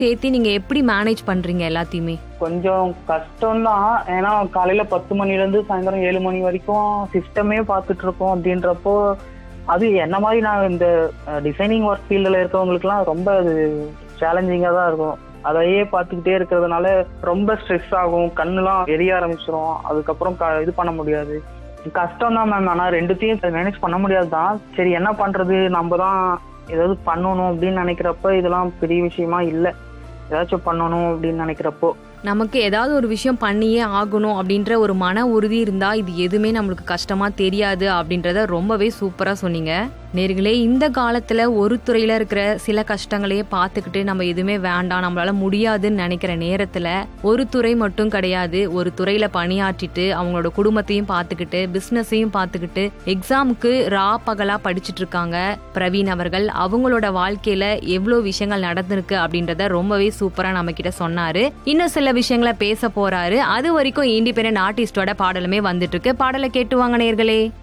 சேர்த்து நீங்க எப்படி மேனேஜ் பண்றீங்க எல்லாத்தையுமே கொஞ்சம் கஷ்டம்தான் ஏன்னா காலையில பத்து மணில இருந்து சாயந்தரம் ஏழு மணி வரைக்கும் சிஸ்டமே பார்த்துட்டு இருக்கோம் அப்படின்றப்போ அது என்ன மாதிரி நான் இந்த டிசைனிங் ஒர்க் ஃபீல்டில் இருக்கவங்களுக்குலாம் ரொம்ப அது சேலஞ்சிங்காக தான் இருக்கும் அதையே பார்த்துக்கிட்டே இருக்கிறதுனால ரொம்ப ஸ்ட்ரெஸ் ஆகும் கண்ணுலாம் எரிய ஆரம்பிச்சிரும் அதுக்கப்புறம் க இது பண்ண முடியாது கஷ்டம் தான் மேம் ஆனால் ரெண்டுத்தையும் மேனேஜ் பண்ண முடியாது தான் சரி என்ன பண்ணுறது நம்ம தான் ஏதாவது பண்ணணும் அப்படின்னு நினைக்கிறப்ப இதெல்லாம் பெரிய விஷயமா இல்லை ஏதாச்சும் பண்ணணும் அப்படின்னு நினைக்கிறப்போ நமக்கு ஏதாவது ஒரு விஷயம் பண்ணியே ஆகணும் அப்படின்ற ஒரு மன உறுதி இருந்தா இது எதுவுமே நம்மளுக்கு கஷ்டமா தெரியாது அப்படின்றத ரொம்பவே சூப்பரா சொன்னீங்க நேர்களே இந்த காலத்துல ஒரு துறையில இருக்கிற சில கஷ்டங்களையே பார்த்துக்கிட்டு நம்ம எதுவுமே வேண்டாம் நம்மளால முடியாதுன்னு நினைக்கிற நேரத்துல ஒரு துறை மட்டும் கிடையாது ஒரு துறையில பணியாற்றிட்டு அவங்களோட குடும்பத்தையும் பார்த்துக்கிட்டு பிசினஸையும் பார்த்துக்கிட்டு எக்ஸாமுக்கு ரா பகலா படிச்சுட்டு இருக்காங்க பிரவீன் அவர்கள் அவங்களோட வாழ்க்கையில எவ்வளவு விஷயங்கள் நடந்திருக்கு அப்படின்றத ரொம்பவே சூப்பரா நம்ம கிட்ட சொன்னாரு இன்னும் சில விஷயங்களை பேச போறாரு அது வரைக்கும் இண்டிபெண்டன்ட் ஆர்டிஸ்டோட பாடலுமே வந்துட்டு இருக்கு பாடலை கேட்டு வாங்க நேர்களே